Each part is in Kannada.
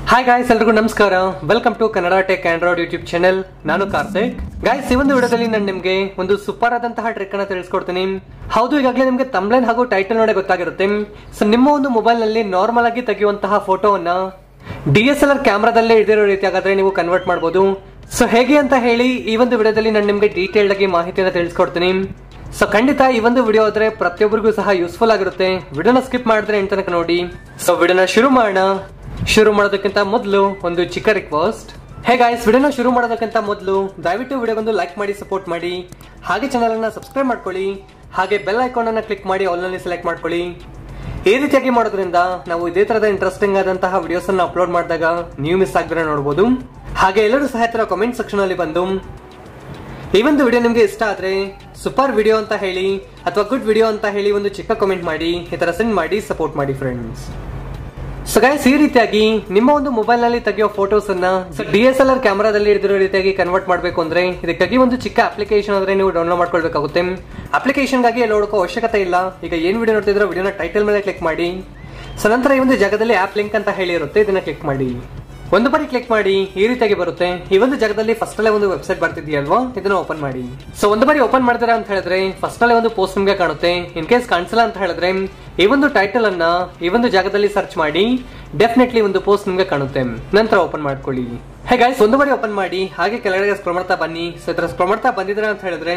ಹಾಯ್ ಗಾಯ್ಸ್ ಎಲ್ರಿಗೂ ನಮಸ್ಕಾರ welcome to Kannada tech android YouTube channel ನಾನು ಕಾರ್ತಿಕ್ ಗಾಯ್ಸ್ ಈ ಒಂದು ವಿಡಿಯೋದಲ್ಲಿ ನಾನು ನಿಮಗೆ ಒಂದು ಸೂಪರ್ ಆದಂತಹ ಟ್ರಿಕ್ ಅನ್ನ ತಿಳಿಸ್ಕೊಡ್ತೀನಿ ಹೌದು ಈಗಾಗಲೇ ನಿಮಗೆ ತಮ್ಲೈನ್ ಹಾಗೂ ಟೈಟಲ್ ನೋಡೇ ಗೊತ್ತಾಗಿರುತ್ತೆ ಸೊ ನಿಮ್ಮ ಒಂದು ಮೊಬೈಲ್ ನಲ್ಲಿ ನಾರ್ಮಲ್ ಆಗಿ ತೆಗೆಯುವಂತಹ ಫೋಟೋವನ್ನ ಡಿ ಎಸ್ ಎಲ್ ಆರ್ ಕ್ಯಾಮ್ರಾದಲ್ಲೇ ಹಿಡಿದಿರೋ ರೀತಿ ಹಾಗಾದ್ರೆ ನೀವು ಕನ್ವರ್ಟ್ ಮಾಡಬಹುದು ಸೊ ಹೇಗೆ ಅಂತ ಹೇಳಿ ಈ ಒಂದು ವಿಡಿಯೋದಲ್ಲಿ ನಾನು ನಿಮಗೆ ಡೀಟೇಲ್ಡ್ ಆಗಿ ಮಾಹಿತಿಯನ್ನು ತಿಳಿಸ್ಕೊಡ್ತೀನಿ ಸೊ ಖಂಡಿತ ಈ ಒಂದು ವಿಡಿಯೋ ಆದ್ರೆ ಪ್ರತಿಯೊಬ್ಬರಿಗೂ ಸಹ ಯೂಸ್ಫುಲ್ ಆಗಿರುತ್ತೆ ವಿಡಿಯೋನ ಸ್ಕಿಪ್ ಮಾಡಿದ್ರೆ ಎಂತ ತನಕ ನೋಡಿ ಸೊ ವಿಡಿಯೋನ ಶುರು ಮಾಡೋಣ ಶುರು ಮಾಡೋದಕ್ಕಿಂತ ಮೊದಲು ಒಂದು ಚಿಕ್ಕ ರಿಕ್ವೆಸ್ಟ್ ಹೇ ಗಾಯ್ಸ್ ವಿಡಿಯೋನ ಶುರು ಮಾಡೋದಕ್ಕಿಂತ ಮೊದಲು ದಯವಿಟ್ಟು ವಿಡಿಯೋಗೊಂದು ಲೈಕ್ ಮಾಡಿ ಸಪೋರ್ಟ್ ಮಾಡಿ ಹಾಗೆ ಚಾನಲ್ ಅನ್ನ ಸಬ್ಸ್ಕ್ರೈಬ್ ಮಾಡ್ಕೊಳ್ಳಿ ಹಾಗೆ ಬೆಲ್ ಐಕಾನ್ ಅನ್ನ ಕ್ಲಿಕ್ ಮಾಡಿ ಆಲ್ ನಲ್ಲಿ ಸೆಲೆಕ್ಟ್ ಮಾಡ್ಕೊಳ್ಳಿ ಈ ರೀತಿಯಾಗಿ ಮಾಡೋದ್ರಿಂದ ನಾವು ಇದೇ ತರದ ಇಂಟ್ರೆಸ್ಟಿಂಗ್ ಆದಂತಹ ವಿಡಿಯೋಸ್ ಅನ್ನ ಅಪ್ಲೋಡ್ ಮಾಡಿದಾಗ ನೀವು ಮಿಸ್ ಆಗದ್ರೆ ನೋಡಬಹುದು ಹಾಗೆ ಎಲ್ಲರೂ ಸಹ ತರ ಕಮೆಂಟ್ ಸೆಕ್ಷನ್ ಅಲ್ಲಿ ಬಂದು ಈ ಒಂದು ವಿಡಿಯೋ ನಿಮಗೆ ಇಷ್ಟ ಆದ್ರೆ ಸೂಪರ್ ವಿಡಿಯೋ ಅಂತ ಹೇಳಿ ಅಥವಾ ಗುಡ್ ವಿಡಿಯೋ ಅಂತ ಹೇಳಿ ಒಂದು ಚಿಕ್ಕ ಕಮೆಂಟ್ ಮಾಡಿ ಈ ತರ ಸೆಂಡ್ ಮಾಡಿ ಸಪೋರ್ಟ್ ಮಾಡಿ ಫ್ರೆಂಡ್ಸ್ ಸೊ ಗೈಸ್ ಈ ರೀತಿಯಾಗಿ ನಿಮ್ಮ ಒಂದು ಮೊಬೈಲ್ ನಲ್ಲಿ ತೆಗೆಯೋ ಫೋಟೋಸ್ ಅನ್ನ ಡಿ ಎಸ್ ಎಲ್ ಆರ್ ಕ್ಯಾಮರಾದಲ್ಲಿ ಹಿಡಿದಿರೋ ರೀತಿಯಾಗಿ ಕನ್ವರ್ಟ್ ಮಾಡಬೇಕು ಅಂದ್ರೆ ಇದಕ್ಕಾಗಿ ಒಂದು ಚಿಕ್ಕ ಅಪ್ಲಿಕೇಶನ್ ಆದ್ರೆ ನೀವು ಡೌನ್ಲೋಡ್ ಮಾಡ್ಕೊಳ್ಬೇಕಾಗುತ್ತೆ ಅಪ್ಲಿಕೇಶನ್ ಗಾಗಿ ಎಲ್ಲ ನೋಡೋಕೆ ಅವಶ್ಯಕತೆ ಇಲ್ಲ ಈಗ ಏನ್ ವಿಡಿಯೋ ನೋಡ್ತಿದ್ರೆ ವಿಡಿಯೋನ ಟೈಟಲ್ ಮೇಲೆ ಕ್ಲಿಕ್ ಮಾಡಿ ಸೊ ನಂತರ ಈ ಒಂದು ಜಾಗದಲ್ಲಿ ಆಪ್ ಲಿಂಕ್ ಅಂತ ಹೇಳಿ ಇರುತ್ತೆ ಇದನ್ನ ಕ್ಲಿಕ್ ಮಾಡಿ ಒಂದು ಬಾರಿ ಕ್ಲಿಕ್ ಮಾಡಿ ಈ ರೀತಿಯಾಗಿ ಬರುತ್ತೆ ಈ ಒಂದು ಜಾಗದಲ್ಲಿ ಫಸ್ಟ್ ಅಲ್ಲೇ ಒಂದು ವೆಬ್ಸೈಟ್ ಬರ್ತಿದೆಯಲ್ವಾ ಇದನ್ನ ಓಪನ್ ಮಾಡಿ ಸೊ ಒಂದು ಬಾರಿ ಓಪನ್ ಮಾಡ್ತೀರಾ ಅಂತ ಹೇಳಿದ್ರೆ ಫಸ್ಟ್ ಅಲ್ಲೇ ಒಂದು ಪೋಸ್ಟ್ ನಿಮ್ಗೆ ಕಾಣುತ್ತೆ ಇನ್ ಕೇಸ್ ಕಾಣಿಸಲ್ಲ ಅಂತ ಹೇಳಿದ್ರೆ ಈ ಒಂದು ಟೈಟಲ್ ಅನ್ನ ಈ ಒಂದು ಜಾಗದಲ್ಲಿ ಸರ್ಚ್ ಮಾಡಿ ಡೆಫಿನೆಟ್ಲಿ ಒಂದು ಪೋಸ್ಟ್ ನಿಮ್ಗೆ ಕಾಣುತ್ತೆ ನಂತರ ಓಪನ್ ಮಾಡ್ಕೊಳ್ಳಿ ಹೇ ಗೈಸ್ ಒಂದು ಬಾರಿ ಓಪನ್ ಮಾಡಿ ಹಾಗೆ ಕೆಳಗಡೆ ಸ್ಕ್ರೋಲ್ ಮಾಡ್ತಾ ಬನ್ನಿ ಸೊ ಇದರ ಸ್ಕ್ರೋಲ್ ಮಾಡ್ತಾ ಬಂದಿದ್ರ ಅಂತ ಹೇಳಿದ್ರೆ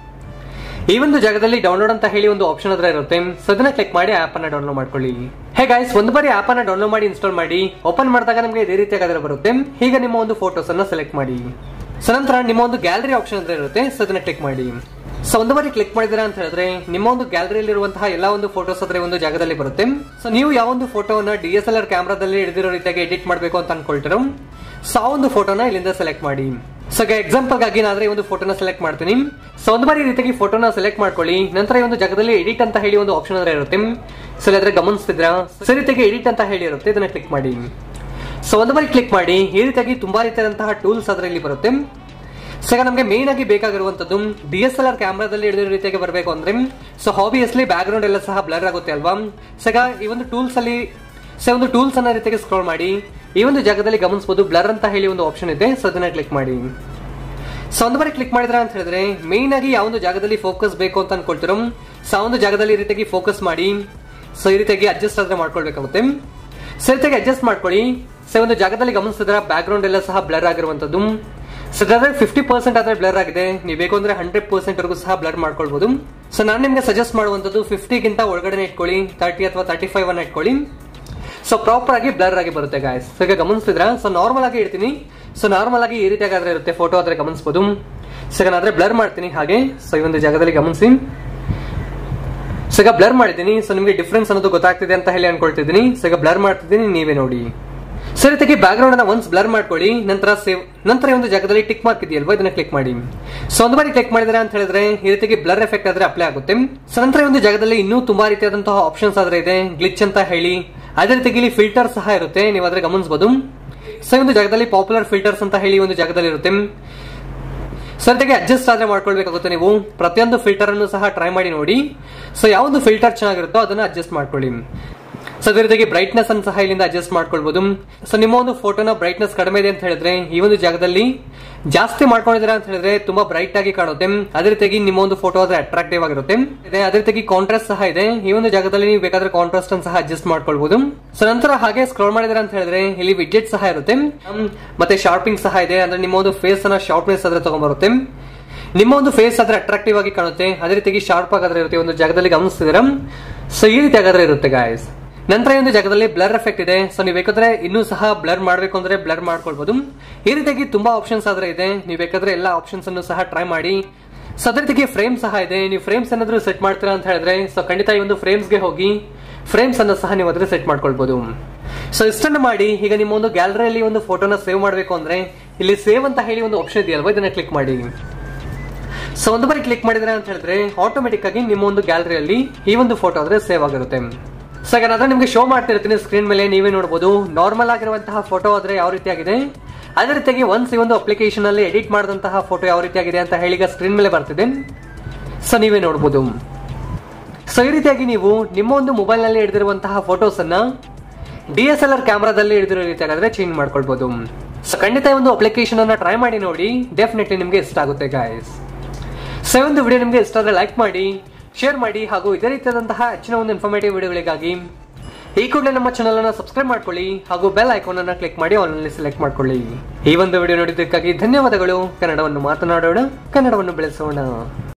ಈ ಒಂದು ಜಾಗದಲ್ಲಿ ಡೌನ್ಲೋಡ್ ಅಂತ ಹೇಳಿ ಒಂದು ಆಪ್ಷನ್ ಹತ್ರ ಇರುತ್ತೆ ಸೊ ಅದನ್ನ ಕ್ಲಿಕ್ ಮಾಡಿ ಆಪ್ ಅನ್ನ ಡೌನ್ಲೋಡ್ ಮಾಡ್ಕೊಳ್ಳಿ ಹೇ ಗೈಸ್ ಒಂದು ಬಾರಿ ಆಪ್ ಅನ್ನ ಡೌನ್ಲೋಡ್ ಮಾಡಿ ಇನ್ಸ್ಟಾಲ್ ಮಾಡಿ ಓಪನ್ ಮಾಡಿದಾಗ ನಿಮಗೆ ಇದೇ ರೀತಿಯಾಗಿ ಬರುತ್ತೆ ಈಗ ನಿಮ್ಮ ಒಂದು ಫೋಟೋಸ್ ಅನ್ನ ಸೆಲೆಕ್ಟ್ ಮಾಡಿ ಸೊ ನಂತರ ನಿಮ್ಮ ಒಂದು ಗ್ಯಾಲರಿ ಆಪ್ಷನ್ ಹತ್ರ ಇರುತ್ತೆ ಸೊ ಅದನ್ನ ಕ್ಲಿಕ್ ಮಾಡಿ ಸೊ ಒಂದು ಬಾರಿ ಕ್ಲಿಕ್ ಮಾಡಿದಿರಾ ಅಂತ ಹೇಳಿದ್ರೆ ನಿಮ್ಮ ಒಂದು ಗ್ಯಾಲರಿಯಲ್ಲಿ ಇರುವಂತಹ ಎಲ್ಲಾ ಒಂದು ಫೋಟೋಸ್ ಹತ್ರ ಒಂದು ಜಾಗದಲ್ಲಿ ಬರುತ್ತೆ ಸೊ ನೀವು ಯಾವ ಒಂದು ಫೋಟೋನ ಡಿ ಎಸ್ ಎಲ್ ಆರ್ ಕ್ಯಾಮ್ರಾದಲ್ಲಿ ಹಿಡಿದಿರೋ ರೀತಿಯಾಗಿ ಎಡಿಟ್ ಮಾಡಬೇಕು ಅಂತ ಅನ್ಕೊಳ್ತಿರೋ ಸೊ ಆ ಒಂದು ಫೋಟೋನ ಇಲ್ಲಿಂದ ಸೆಲೆಕ್ಟ್ ಮಾಡಿ ಸೊ ಎಕ್ಸಾಂಪಲ್ ಗಾಗಿ ನಾದ್ರೆ ಒಂದು ಫೋಟೋನ ಸೆಲೆಕ್ಟ್ ಮಾಡ್ತೀನಿ ಸೊ ಒಂದು ಬಾರಿ ಈ ರೀತಿಯಾಗಿ ಫೋಟೋನ ಸೆಲೆಕ್ಟ್ ಮಾಡ್ಕೊಳ್ಳಿ ನಂತರ ಈ ಒಂದು ಜಾಗದಲ್ಲಿ ಎಡಿಟ್ ಅಂತ ಹೇಳಿ ಒಂದು ಆಪ್ಷನ್ ಅದ್ರ ಇರುತ್ತೆ ಸೊ ಇಲ್ಲಾದ್ರೆ ಗಮನಿಸ್ತಿದ್ರ ಸೊ ರೀತಿಯಾಗಿ ಎಡಿಟ್ ಅಂತ ಹೇಳಿ ಇರುತ್ತೆ ಇದನ್ನ ಕ್ಲಿಕ್ ಮಾಡಿ ಸೊ ಒಂದು ಬಾರಿ ಕ್ಲಿಕ್ ಮಾಡಿ ಈ ರೀತಿಯಾಗಿ ತುಂಬಾ ರೀತಿಯಾದಂತಹ ಟೂಲ್ಸ್ ಅದರಲ್ಲಿ ಬರುತ್ತೆ ಸೊ ಈಗ ನಮಗೆ ಮೇನ್ ಆಗಿ ಬೇಕಾಗಿರುವಂತದ್ದು ಡಿ ಎಸ್ ಎಲ್ ಆರ್ ಕ್ಯಾಮ್ರಾದಲ್ಲಿ ಹಿಡಿದಿರೋ ರೀತಿಯಾಗಿ ಬರಬೇಕು ಅಂದ್ರೆ ಸೊ ಹಾಬಿಯಸ್ಲಿ ಬ್ಯಾಕ್ ಗ್ರೌಂಡ್ ಎಲ್ಲ ಸಹ ಬ್ಲರ್ ಆಗುತ್ತೆ ಅಲ್ವಾ ಸೊ ಈಗ ಈ ಒಂದು ಟೂಲ್ಸ್ ಅಲ್ಲಿ ಸೊ ಒಂದು ಟೂಲ್ಸ್ ಅನ್ನ ರೀತಿಯಾಗಿ ಸ್ಕ್ರೋಲ್ ಮಾಡಿ ಈ ಒಂದು ಜಾಗದಲ್ಲಿ ಗಮನಿಸಬಹುದು ಬ್ಲರ್ ಅಂತ ಹೇಳಿ ಒಂದು ಆಪ್ಷನ್ ಇದೆ ಸೊ ಅದನ್ನ ಕ್ಲಿಕ್ ಮಾಡಿ ಸೊ ಒಂದು ಬಾರಿ ಕ್ಲಿಕ್ ಮಾಡಿದ್ರ ಅಂತ ಹೇಳಿದ್ರೆ ಮೇನ್ ಆಗಿ ಯಾವ ಒಂದು ಜಾಗದಲ್ಲಿ ಫೋಕಸ್ ಬೇಕು ಅಂತ ಅನ್ಕೊಳ್ತಿರೋ ಸೊ ಆ ಒಂದು ಜಾಗದಲ್ಲಿ ಈ ರೀತಿಯಾಗಿ ಫೋಕಸ್ ಮಾಡಿ ಸೊ ಈ ರೀತಿಯಾಗಿ ಅಡ್ಜಸ್ಟ್ ಆದ್ರೆ ಮಾಡ್ಕೊಳ್ಬೇಕಾಗುತ್ತೆ ಸೊ ಈ ರೀತಿಯಾಗಿ ಅಡ್ಜಸ್ಟ್ ಮಾಡ್ಕೊಳ್ಳಿ ಸೊ ಒಂದು ಜಾಗದಲ್ಲಿ ಗಮನಿಸಿದ್ರ ಬ್ಯಾಕ್ ಗ್ರೌಂಡ್ ಎಲ್ಲ ಸಹ ಬ್ಲರ್ ಆಗಿರುವಂತದ್ದು ಸೊ ಅದಾದ್ರೆ ಫಿಫ್ಟಿ ಪರ್ಸೆಂಟ್ ಆದ್ರೆ ಬ್ಲರ್ ಆಗಿದೆ ನೀವು ಬೇಕು ಅಂದ್ರೆ ಹಂಡ್ರೆಡ್ ಪರ್ಸೆಂಟ್ ವರೆಗೂ ಸಹ ಬ್ಲರ್ ಮಾಡ್ಕೊಳ್ಬಹುದು ಸೊ ನಾನು ನಿಮ್ಗೆ ಸಜೆಸ್ಟ್ ಮಾಡುವಂತದ್ದು ಫಿಫ್ಟಿಗಿಂತ ಒಳಗಡೆ ಇಟ್ಕೊಳ್ಳಿ ತರ್ಟಿ ಅಥವಾ ತರ್ಟಿ ಫೈವ್ ಅನ್ನ ಇಟ್ಕೊಳ್ಳಿ ಸೊ ಪ್ರಾಪರ್ ಆಗಿ ಬ್ಲರ್ ಆಗಿ ಬರುತ್ತೆ ಗಾಯ್ಸ್ ಸೊ ಈಗ ಗಮನಿಸಿದ್ರ ಸೊ ನಾರ್ಮಲ್ ಆಗಿ ಇಡ್ತೀನಿ ಸೊ ನಾರ್ಮಲ್ ಆಗಿ ಈ ರೀತಿಯಾಗಿ ಆದ್ರೆ ಇರುತ್ತೆ ಫೋಟೋ ಆದ್ರೆ ಗಮನಿಸಬಹುದು ಸೊ ಈಗ ನಾದ್ರೆ ಬ್ಲರ್ ಮಾಡ್ತೀನಿ ಹಾಗೆ ಸೊ ಈ ಒಂದು ಜಾಗದಲ್ಲಿ ಗಮನಿಸಿ ಸೊ ಈಗ ಬ್ಲರ್ ಮಾಡಿದ್ದೀನಿ ಸೊ ನಿಮಗೆ ಡಿಫ್ರೆನ್ಸ್ ಅನ್ನೋದು ಗೊತ್ತಾಗ್ತಿದೆ ಅಂತ ಹೇಳಿ ಅನ್ಕೊಳ್ತಿದ್ದೀನಿ ಸೊ ಈಗ ಬ್ಲರ್ ಮಾಡ್ತಿದ್ದೀನಿ ನೀವೇ ನೋಡಿ ಸೊ ರೀತಿಯಾಗಿ ಬ್ಯಾಕ್ ಗ್ರೌಂಡ್ ಅನ್ನ ಒನ್ಸ್ ಬ್ಲರ್ ಮಾಡ್ಕೊಳ್ಳಿ ನಂತರ ಸೇವ್ ನಂತರ ಈ ಒಂದು ಜಾಗದಲ್ಲಿ ಟಿಕ್ ಮಾರ್ಕ್ ಇದೆಯಲ್ವಾ ಇದನ್ನ ಕ್ಲಿಕ್ ಮಾಡಿ ಸೊ ಒಂದು ಬಾರಿ ಕ್ಲಿಕ್ ಮಾಡಿದ್ರೆ ಅಂತ ಹೇಳಿದ್ರೆ ಈ ರೀತಿಯಾಗಿ ಬ್ಲರ್ ಎಫೆಕ್ಟ್ ಆದ್ರೆ ಅಪ್ಲೈ ಆಗುತ್ತೆ ಸೊ ನಂತರ ಈ ಒಂದು ಜಾಗದಲ್ಲಿ ಇನ್ನೂ ತುಂಬಾ ರೀತಿಯಾದಂತಹ ಆಪ್ಷನ್ಸ್ ಆದ್ರೆ ಇದೆ ಗ್ಲಿಚ್ ಅಂತ ಹೇಳಿ ಅದೇ ರೀತಿಯಾಗಿ ಇಲ್ಲಿ ಫಿಲ್ಟರ್ ಸಹ ಇರುತ್ತೆ ನೀವು ಅದ್ರ ಗಮನಿಸಬಹುದು ಸೊ ಈ ಒಂದು ಜಾಗದಲ್ಲಿ ಪಾಪ್ಯುಲರ್ ಫಿಲ್ಟರ್ಸ್ ಅಂತ ಹೇಳಿ ಒಂದು ಜಾಗದಲ್ಲಿ ಇರುತ್ತೆ ಸರಿಯಾಗಿ ಅಡ್ಜಸ್ಟ್ ಆದ್ರೆ ಮಾಡ್ಕೊಳ್ಬೇಕಾಗುತ್ತೆ ನೀವು ಪ್ರತಿಯೊಂದು ಫಿಲ್ಟರ್ ಅನ್ನು ಸಹ ಟ್ರೈ ಮಾಡಿ ನೋಡಿ ಸೊ ಯಾವ್ದು ಫಿಲ್ಟರ್ ಚೆನ್ನಾಗಿರುತ್ತೋ ಅದನ್ನ ಅಡ್ಜಸ್ಟ್ ಮಾಡ್ಕೊಳ್ಳಿ ಸೊ ಅದೇ ರೀತಿಯಾಗಿ ಬ್ರೈಟ್ನೆಸ್ ಅನ್ನು ಸಹ ಇಲ್ಲಿಂದ ಅಡ್ಜಸ್ಟ್ ಮಾಡ್ಕೊಳ್ಬಹುದು ಸೊ ನಿಮ್ಮ ಒಂದು ಫೋಟೋನ ಬ್ರೈಟ್ನೆಸ್ ಕಡಿಮೆ ಇದೆ ಅಂತ ಹೇಳಿದ್ರೆ ಈ ಒಂದು ಜಾಗದಲ್ಲಿ ಜಾಸ್ತಿ ಮಾಡ್ಕೊಂಡಿದ್ದೀರಾ ಅಂತ ಹೇಳಿದ್ರೆ ತುಂಬಾ ಬ್ರೈಟ್ ಆಗಿ ಕಾಣುತ್ತೆ ಅದೇ ರೀತಿಯಾಗಿ ನಿಮ್ಮ ಒಂದು ಫೋಟೋ ಆದ್ರೆ ಅಟ್ರಾಕ್ಟಿವ್ ಆಗಿರುತ್ತೆ ಅದೇ ರೀತಿಯಾಗಿ ಕಾಂಟ್ರಾಸ್ಟ್ ಸಹ ಇದೆ ಈ ಒಂದು ಜಾಗದಲ್ಲಿ ನೀವು ಬೇಕಾದ್ರೆ ಕಾಂಟ್ರಾಸ್ಟ್ ಅನ್ನು ಸಹ ಅಡ್ಜಸ್ಟ್ ಮಾಡ್ಕೊಳ್ಬಹುದು ಸೊ ನಂತರ ಹಾಗೆ ಸ್ಕ್ರೋಲ್ ಮಾಡಿದ್ರೆ ಅಂತ ಹೇಳಿದ್ರೆ ಇಲ್ಲಿ ವಿಡ್ಜೆಟ್ ಸಹ ಇರುತ್ತೆ ಮತ್ತೆ ಶಾರ್ಪಿಂಗ್ ಸಹ ಇದೆ ಅಂದ್ರೆ ನಿಮ್ಮ ಒಂದು ಫೇಸ್ ಅನ್ನ ಶಾರ್ಪ್ನೆಸ್ ಆದ್ರೆ ತಗೊಂಡ್ಬರುತ್ತೆ ನಿಮ್ಮ ಒಂದು ಫೇಸ್ ಆದ್ರೆ ಅಟ್ರಾಕ್ಟಿವ್ ಆಗಿ ಕಾಣುತ್ತೆ ಅದೇ ರೀತಿಯಾಗಿ ಶಾರ್ಪ್ ಆಗಾದ್ರೆ ಇರುತ್ತೆ ಒಂದು ಜಾಗದಲ್ಲಿ ಗಮನಿಸ್ತಿದ್ದೀರಾ ಸೊ ಈ ರೀತಿ ಆಗಾದ್ರೆ ಇರುತ್ತೆ ಗಾಯಸ್ ನಂತರ ಈ ಒಂದು ಜಾಗದಲ್ಲಿ ಬ್ಲರ್ ಎಫೆಕ್ಟ್ ಇದೆ ಸೊ ನೀವು ಬೇಕಾದ್ರೆ ಇನ್ನೂ ಸಹ ಬ್ಲರ್ ಮಾಡಬೇಕು ಅಂದ್ರೆ ಬ್ಲರ್ ಮಾಡ್ಕೊಳ್ಬಹುದು ಈ ರೀತಿಯಾಗಿ ತುಂಬಾ ಆಪ್ಷನ್ಸ್ ಆದ್ರೆ ಇದೆ ನೀವು ಬೇಕಾದ್ರೆ ಎಲ್ಲ ಆಪ್ಷನ್ಸ್ ಅನ್ನು ಸಹ ಟ್ರೈ ಮಾಡಿ ಸೊ ಅದೇ ರೀತಿಗೆ ಫ್ರೇಮ್ ಸಹ ಇದೆ ನೀವು ಫ್ರೇಮ್ಸ್ ಏನಾದ್ರು ಸೆಟ್ ಮಾಡ್ತೀರಾ ಅಂತ ಹೇಳಿದ್ರೆ ಸೊ ಖಂಡಿತ ಈ ಒಂದು ಫ್ರೇಮ್ಸ್ಗೆ ಹೋಗಿ ಫ್ರೇಮ್ಸ್ ಅನ್ನು ಸಹ ನೀವು ಅದ್ರ ಸೆಟ್ ಮಾಡ್ಕೊಳ್ಬಹುದು ಸೊ ಇಷ್ಟನ್ನು ಮಾಡಿ ಈಗ ನಿಮ್ಮ ಒಂದು ಗ್ಯಾಲರಿಯಲ್ಲಿ ಒಂದು ಫೋಟೋನ ಸೇವ್ ಮಾಡಬೇಕು ಅಂದ್ರೆ ಇಲ್ಲಿ ಸೇವ್ ಅಂತ ಹೇಳಿ ಒಂದು ಆಪ್ಷನ್ ಇದೆಯಲ್ವಾ ಇದನ್ನ ಕ್ಲಿಕ್ ಮಾಡಿ ಸೊ ಒಂದು ಬಾರಿ ಕ್ಲಿಕ್ ಮಾಡಿದ್ರೆ ಅಂತ ಹೇಳಿದ್ರೆ ಆಟೋಮೆಟಿಕ್ ಆಗಿ ನಿಮ್ಮ ಒಂದು ಗ್ಯಾಲರಿಯಲ್ಲಿ ಈ ಒಂದು ಫೋಟೋ ಆದ್ರೆ ಸೇವ್ ಆಗಿರುತ್ತೆ ಸೊ ಈಗ ನಾನು ನಿಮಗೆ ಶೋ ಮಾಡ್ತಿರ್ತೀನಿ ಸ್ಕ್ರೀನ್ ಮೇಲೆ ನೀವೇ ನೋಡಬಹುದು ನಾರ್ಮಲ್ ಆಗಿರುವಂತಹ ಫೋಟೋ ಆದ್ರೆ ಯಾವ ರೀತಿಯಾಗಿದೆ ಅದೇ ರೀತಿಯಾಗಿ ಒನ್ಸ್ ಈ ಒಂದು ಅಪ್ಲಿಕೇಶನ್ ಅಲ್ಲಿ ಎಡಿಟ್ ಮಾಡಿದಂತಹ ಫೋಟೋ ಯಾವ ರೀತಿಯಾಗಿದೆ ಅಂತ ಹೇಳಿ ಈಗ ಸ್ಕ್ರೀನ್ ಮೇಲೆ ಬರ್ತಿದೆ ಸೊ ನೀವೇ ನೋಡಬಹುದು ಸೊ ಈ ರೀತಿಯಾಗಿ ನೀವು ನಿಮ್ಮ ಒಂದು ಮೊಬೈಲ್ ನಲ್ಲಿ ಹಿಡಿದಿರುವಂತಹ ಫೋಟೋಸ್ ಅನ್ನ ಡಿ ಎಸ್ ಎಲ್ ಆರ್ ಕ್ಯಾಮ್ರಾದಲ್ಲಿ ಹಿಡಿದಿರೋ ರೀತಿಯಾಗಾದ್ರೆ ಚೇಂಜ್ ಮಾಡ್ಕೊಳ್ಬಹುದು ಸೊ ಖಂಡಿತ ಈ ಒಂದು ಅಪ್ಲಿಕೇಶನ್ ಅನ್ನ ಟ್ರೈ ಮಾಡಿ ನೋಡಿ ಡೆಫಿನೆಟ್ಲಿ ನಿಮಗೆ ಇಷ್ಟ ಆಗುತ್ತೆ ಗಾಯ್ಸ್ ಸೊ ಈ ಒಂದು ವಿಡಿಯೋ ನಿಮಗೆ ಇಷ್ಟ ಆದರೆ ಲೈಕ್ ಮಾಡಿ ಶೇರ್ ಮಾಡಿ ಹಾಗೂ ಇದೇ ರೀತಿಯಾದಂತಹ ಹೆಚ್ಚಿನ ಒಂದು ಇನ್ಫಾರ್ಮೇಟಿವ್ ವಿಡಿಯೋಗಳಿಗಾಗಿ ಈ ಕೂಡಲೇ ನಮ್ಮ ಚಾನಲ್ ಅನ್ನ ಸಬ್ಸ್ಕ್ರೈಬ್ ಮಾಡ್ಕೊಳ್ಳಿ ಹಾಗೂ ಬೆಲ್ ಐಕಾನ್ ಅನ್ನ ಕ್ಲಿಕ್ ಮಾಡಿ ಆನ್ಲೈನ್ ಸೆಲೆಕ್ಟ್ ಮಾಡ್ಕೊಳ್ಳಿ ಈ ಒಂದು ವಿಡಿಯೋ ನೋಡಿದ್ದಕ್ಕಾಗಿ ಧನ್ಯವಾದಗಳು ಕನ್ನಡವನ್ನು ಮಾತನಾಡೋಣ ಕನ್ನಡವನ್ನು ಬೆಳೆಸೋಣ